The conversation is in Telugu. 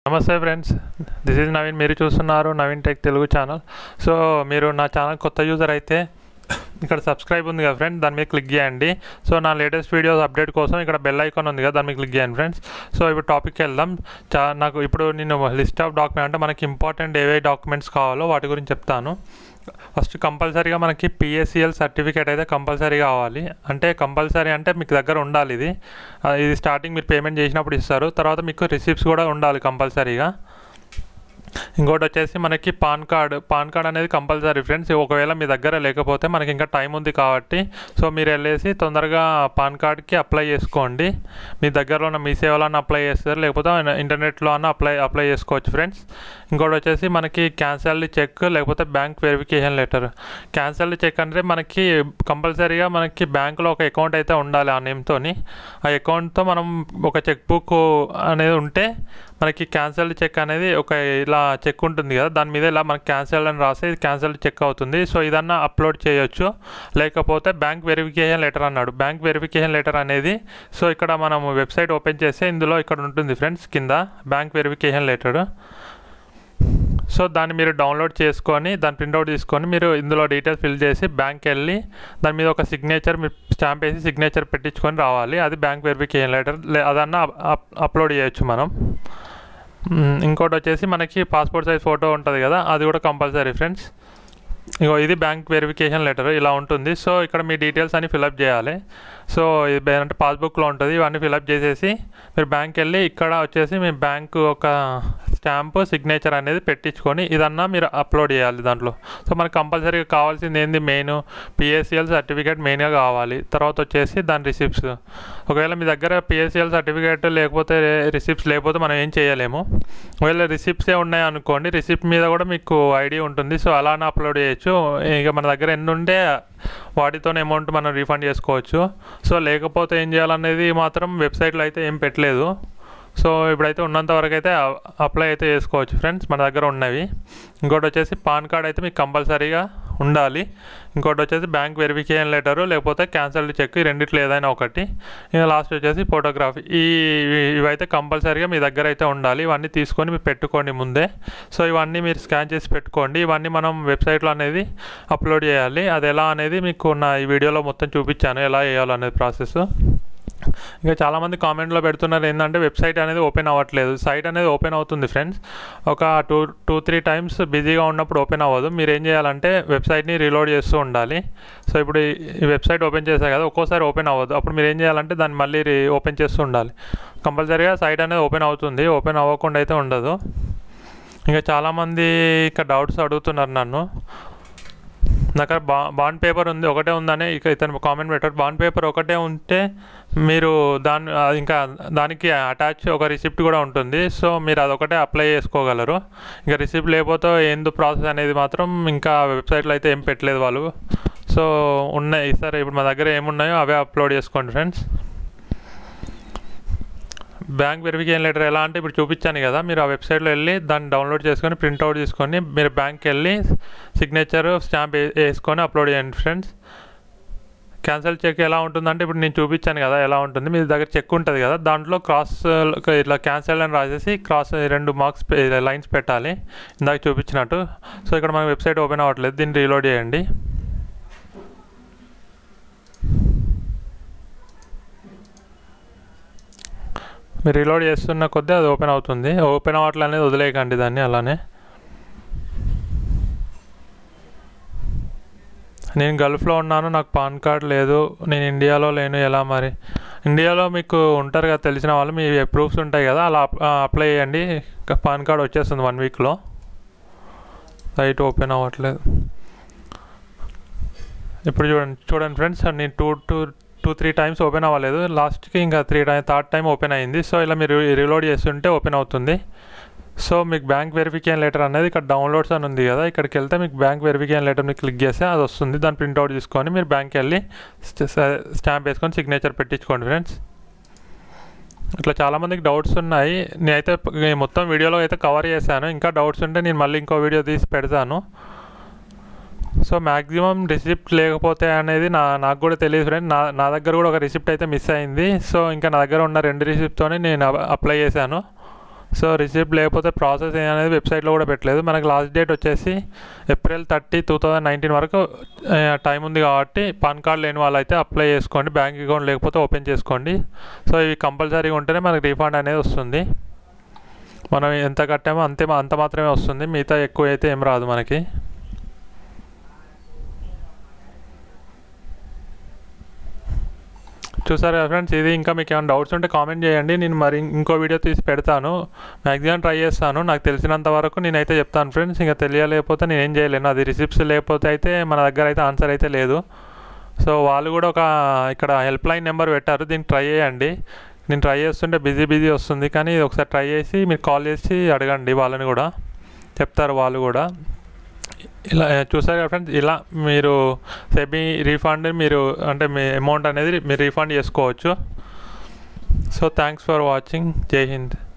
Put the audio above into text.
నమస్తే ఫ్రెండ్స్ దిస్ ఈజ్ నవీన్ మీరు చూస్తున్నారు Naveen Tech Telugu channel so మీరు నా ఛానల్ కొత్త యూజర్ అయితే ఇక్కడ సబ్స్క్రైబ్ ఉంది కదా ఫ్రెండ్ దాని మీద క్లిక్ చేయండి సో నా లేటెస్ట్ వీడియోస్ అప్డేట్ కోసం ఇక్కడ బెల్ ఐకాన్ ఉంది కదా దాని మీద క్లిక్ చేయండి ఫ్రెండ్స్ సో ఇప్పుడు టాపిక్కి వెళ్దాం చా నాకు ఇప్పుడు నేను లిస్ట్ ఆఫ్ డాక్యుమెంట్ అంటే మనకి ఇంపార్టెంట్ ఏవే డాక్యుమెంట్స్ కావాలో వాటి గురించి చెప్తాను ఫస్ట్ కంపల్సరీగా మనకి పిఎస్సిఎల్ సర్టిఫికేట్ అయితే కంపల్సరీ కావాలి అంటే కంపల్సరీ అంటే మీకు దగ్గర ఉండాలి ఇది ఆ, ఇది స్టార్టింగ్ మీరు పేమెంట్ చేసినప్పుడు ఇస్తారు తర్వాత మీకు రిసిప్ట్స్ కూడా ఉండాలి కంపల్సరీగా ఇంకోటి వచ్చేసి మనకి పాన్ కార్డ్ పాన్ కార్డ్ అనేది కంపల్సరీ ఫ్రెండ్స్ ఒకవేళ మీ దగ్గర లేకపోతే మనకి ఇంకా టైం ఉంది కాబట్టి సో మీరు వెళ్ళేసి తొందరగా పాన్ కార్డ్కి అప్లై చేసుకోండి మీ దగ్గరలో ఉన్న మీ సేవలో అప్లై చేస్తారు లేకపోతే ఇంటర్నెట్లో అన్న అప్లై అప్లై చేసుకోవచ్చు ఫ్రెండ్స్ ఇంకోటి వచ్చేసి మనకి క్యాన్సల్డ్ చెక్ లేకపోతే bank verification letter cancelled cheque అంటే మనకి కంపల్సరీగా మనకి బ్యాంకులో ఒక అకౌంట్ అయితే ఉండాలి ఆ నేమ్తోని ఆ అకౌంట్తో మనం ఒక చెక్ బుక్ అనేది ఉంటే మనకి క్యాన్సల్డ్ చెక్ అనేది ఒక ఇలా చెక్ ఉంటుంది కదా దాని మీద ఇలా మనకి క్యాన్సల్ అని రాస్తే ఇది క్యాన్సల్డ్ చెక్ అవుతుంది సో ఇదన్నా అప్లోడ్ చేయొచ్చు లేకపోతే బ్యాంక్ వెరిఫికేషన్ లెటర్ అన్నాడు బ్యాంక్ వెరిఫికేషన్ లెటర్ అనేది సో ఇక్కడ మనం వెబ్సైట్ ఓపెన్ చేస్తే ఇందులో ఇక్కడ ఉంటుంది ఫ్రెండ్స్ కింద బ్యాంక్ వెరిఫికేషన్ లెటర్ సో దాన్ని మీరు డౌన్లోడ్ చేసుకొని దాని ప్రింట్అవుట్ తీసుకొని మీరు ఇందులో డీటెయిల్స్ ఫిల్ చేసి బ్యాంక్ వెళ్ళి దాని మీద ఒక సిగ్నేచర్ మీరు స్టాంప్ వేసి సిగ్నేచర్ పెట్టించుకొని రావాలి అది బ్యాంక్ వెరిఫికేషన్ లెటర్ అదన్నా అప్- అప్- అప్లోడ్ చేయొచ్చు మనం మ్, ఇంకోటి వచ్చేసి మనకి పాస్పోర్ట్ సైజ్ ఫోటో ఉంటుంది కదా అది కూడా కంపల్సరీ ఫ్రెండ్స్ ఇగో ఇది బ్యాంక్ వెరిఫికేషన్ లెటర్ ఇలా ఉంటుంది సో ఇక్కడ మీ డీటెయిల్స్ అన్ని ఫిలప్ చేయాలి సో ఇది బే- అంటే పాస్బుక్లో ఉంటుంది ఇవన్నీ ఫిలప్ చేసేసి మీరు బ్యాంక్ వెళ్ళి ఇక్కడ వచ్చేసి మీ బ్యాంక్ ఒక స్టాంప్ సిగ్నేచర్ అనేది పెట్టించుకొని ఇదన్నా మీరు అప్లోడ్ చేయాలి దాంట్లో సో మనకు కంపల్సరీగా కావాల్సింది ఏంది మెయిన్ పిఎస్సిఎల్ సర్టిఫికేట్ మెయిన్గా కావాలి తర్వాత వచ్చేసి దాని రిసిప్ట్స్ ఒకవేళ మీ దగ్గర పిఎస్సిఎల్ సర్టిఫికేట్ లేకపోతే రిసిప్ట్స్ లేకపోతే మనం ఏం చేయలేము ఒకవేళ రిసిప్ట్సే ఉన్నాయి అనుకోండి రిసిప్ట్ మీద కూడా మీకు ఐడి ఉంటుంది సో అలానే అప్లోడ్ చేయొచ్చు ఇక మన దగ్గర ఎన్ని ఉంటే వాటితో అమౌంట్ మనం రీఫండ్ చేసుకోవచ్చు సో లేకపోతే ఏం చేయాలనేది మాత్రం వెబ్సైట్లో అయితే ఏం పెట్టలేదు సో ఇప్పుడైతే ఉన్నంత వరకు అయితే అప్లై అయితే చేసుకోవచ్చు ఫ్రెండ్స్ మన దగ్గర ఉన్నవి ఇంకోటి వచ్చేసి పాన్ కార్డ్ అయితే మీకు కంపల్సరీగా ఉండాలి ఇంకోటి వచ్చేసి బ్యాంక్ వెరిఫికేషన్ లెటరు లేకపోతే క్యాన్సల్డ్ చెక్ ఈ రెండిట్లో ఏదైనా ఒకటి ఇంకా లాస్ట్ వచ్చేసి ఫోటోగ్రఫీ ఈ ఇవి- ఇవైతే కంపల్సరీగా మీ దగ్గర అయితే ఉండాలి ఇవన్నీ తీసుకొని మీరు పెట్టుకోండి ముందే సో ఇవన్నీ మీరు స్కాన్ చేసి పెట్టుకోండి ఇవన్నీ మనం వెబ్సైట్లో అనేది అప్లోడ్ చేయాలి అది ఎలా అనేది మీకు నా ఈ వీడియోలో మొత్తం చూపించాను ఎలా చేయాలనేది ప్రాసెస్ ఇంకా చాలామంది కామెంట్లో పెడుతున్నారు ఏంటంటే వెబ్సైట్ అనేది ఓపెన్ అవ్వట్లేదు సైట్ అనేది ఓపెన్ అవుతుంది ఫ్రెండ్స్ ఒక టూ టూ త్రీ టైమ్స్ బిజీగా ఉన్నప్పుడు ఓపెన్ అవ్వదు మీరు ఏం చేయాలంటే వెబ్సైట్ని రీలోడ్ చేస్తూ ఉండాలి సో ఇప్పుడు ఈ- ఈ వెబ్సైట్ ఓపెన్ చేశారు కదా ఒక్కోసారి ఓపెన్ అవ్వదు అప్పుడు మీరు ఏం చేయాలంటే దాన్ని మళ్ళీ రీ ఓపెన్ చేస్తూ ఉండాలి కంపల్సరీగా సైట్ అనేది ఓపెన్ అవుతుంది ఓపెన్ అవ్వకుండా అయితే ఉండదు ఇంకా చాలామంది ఇంకా డౌట్స్ అడుగుతున్నారు నన్ను నాకు బా బాండ్ పేపర్ ఉంది ఒకటే ఉందని ఇక ఇతను కామెంట్ పెట్టారు బాండ్ పేపర్ ఒకటే ఉంటే మీరు దాని ఆ, ఇంకా దానికి అటాచ్ ఒక రిసిప్ట్ కూడా ఉంటుంది సో మీరు అదొకటే అప్లై చేసుకోగలరు ఇంకా రిసిప్ట్ లేకపోతే ఏందో ప్రాసెస్ అనేది మాత్రం ఇంకా వెబ్సైట్లో అయితే ఏం పెట్టలేదు వాళ్ళు సో ఉన్నాయి సరే ఇప్పుడు మా దగ్గర ఏమున్నాయో అవే అప్లోడ్ చేసుకోండి ఫ్రెండ్స్ బ్యాంక్ వెరిఫికేషన్ లెటర్ ఎలా అంటే ఇప్పుడు చూపించాను కదా మీరు ఆ వెబ్సైట్లో వెళ్ళి దాన్ని డౌన్లోడ్ చేసుకొని ప్రింట్అవుట్ తీసుకొని మీరు బ్యాంక్కి వెళ్ళి సిగ్నేచర్ స్టాంప్ వేసుకొని అప్లోడ్ చేయండి ఫ్రెండ్స్ క్యాన్సల్ చెక్ ఎలా ఉంటుందంటే ఇప్పుడు నేను చూపించాను కదా ఎలా ఉంటుంది మీ దగ్గర చెక్ ఉంటుంది కదా దాంట్లో క్రాస్ ఇట్లా క్యాన్సల్ అని రాసేసి క్రాస్ రెండు మార్క్స్ లైన్స్ పెట్టాలి ఇందాక చూపించినట్టు సో ఇక్కడ మన వెబ్సైట్ ఓపెన్ అవ్వట్లేదు దీన్ని రీలోడ్ చేయండి మీరు రీలోడ్ చేస్తున్న కొద్దీ అది ఓపెన్ అవుతుంది ఓపెన్ అవ్వట్లే అనేది వదిలేయకండి దాన్ని అలానే నేను గల్ఫ్లో ఉన్నాను నాకు పాన్ కార్డ్ లేదు నేను ఇండియాలో లేను ఎలా మరి ఇండియాలో మీకు ఉంటారు కదా తెలిసిన వాళ్ళు మీ ప్రూఫ్స్ ఉంటాయి కదా అలా అప్- ఆ, అప్లై చేయండి క- పాన్ కార్డ్ వచ్చేస్తుంది వన్ వీక్లో సైట్ ఓపెన్ అవ్వట్లేదు ఇప్పుడు చూడండి చూడండి ఫ్రెండ్స్ నేను two two two three times open అవ్వలేదు లాస్ట్కి ఇంకా three time third time open అయింది సో ఇలా మీరు రీలోడ్ చేస్తుంటే ఓపెన్ అవుతుంది సో మీకు బ్యాంక్ వెరిఫికేషన్ లెటర్ అనేది ఇక్కడ డౌన్లోడ్స్ అని ఉంది కదా ఇక్కడికి వెళ్తే మీకు బ్యాంక్ వెరిఫికేషన్ లెటర్ని క్లిక్ చేస్తే అది వస్తుంది దాన్ని ప్రింట్అవుట్ తీసుకొని మీరు బ్యాంక్కి వెళ్ళి స్టాంప్ వేసుకొని సిగ్నేచర్ పెట్టించుకోండి ఫ్రెండ్స్ ఇట్లా చాలామందికి డౌట్స్ ఉన్నాయి నేనైతే ప- ఈ మొత్తం వీడియోలో అయితే కవర్ చేశాను ఇంకా డౌట్స్ ఉంటే నేను మళ్ళీ ఇంకో వీడియో తీసి పెడతాను సో మ్యాక్సిమం రిసిప్ట్ లేకపోతే అనేది నా నాకు కూడా తెలియదు ఫ్రెండ్ నా నా దగ్గర కూడా ఒక రిసిప్ట్ అయితే మిస్ అయింది సో ఇంకా నా దగ్గర ఉన్న రెండు రిసిప్ట్తోనే నేను అప్లై చేశాను సో రిసిప్ట్ లేకపోతే ప్రాసెస్ అనేది వెబ్సైట్లో కూడా పెట్టలేదు మనకి లాస్ట్ డేట్ వచ్చేసి April thirty two thousand nineteen వరకు టైం ఉంది కాబట్టి పాన్ కార్డ్ లేని వాళ్ళు అయితే అప్లై చేసుకోండి బ్యాంక్ అకౌంట్ లేకపోతే ఓపెన్ చేసుకోండి సో ఇవి కంపల్సరీగా ఉంటేనే మనకి రీఫండ్ అనేది వస్తుంది మనం ఎంత కట్టామో అంతే అంత మాత్రమే వస్తుంది మిగతా ఎక్కువ అయితే ఏం రాదు మనకి చూసారు కదా ఫ్రెండ్స్ ఇది ఇంకా మీకు ఏమైనా డౌట్స్ ఉంటే కామెంట్ చేయండి నేను మరి ఇంకో వీడియో తీసి పెడతాను మ్యాక్సిమం ట్రై చేస్తాను నాకు తెలిసినంత వరకు నేనైతే చెప్తాను ఫ్రెండ్స్ ఇంకా తెలియలేకపోతే నేను ఏం చేయలేను అది రిసిప్ట్స్ లేకపోతే అయితే మన దగ్గర అయితే ఆన్సర్ అయితే లేదు సో వాళ్ళు కూడా ఒక ఇక్కడ హెల్ప్ లైన్ నెంబర్ పెట్టారు దీన్ని ట్రై చేయండి నేను ట్రై చేస్తుంటే బిజీ బిజీ వస్తుంది కానీ ఇది ఒకసారి ట్రై చేసి మీరు కాల్ చేసి అడగండి వాళ్ళని కూడా చెప్తారు వాళ్ళు కూడా ఇలా చూసారు కదా ఫ్రెండ్స్ ఇలా మీరు సెబీ రీఫండ్ మీరు అంటే మీ అమౌంట్ అనేది మీరు రీఫండ్ చేసుకోవచ్చు సో థ్యాంక్స్ ఫర్ వాచింగ్ జై హింద్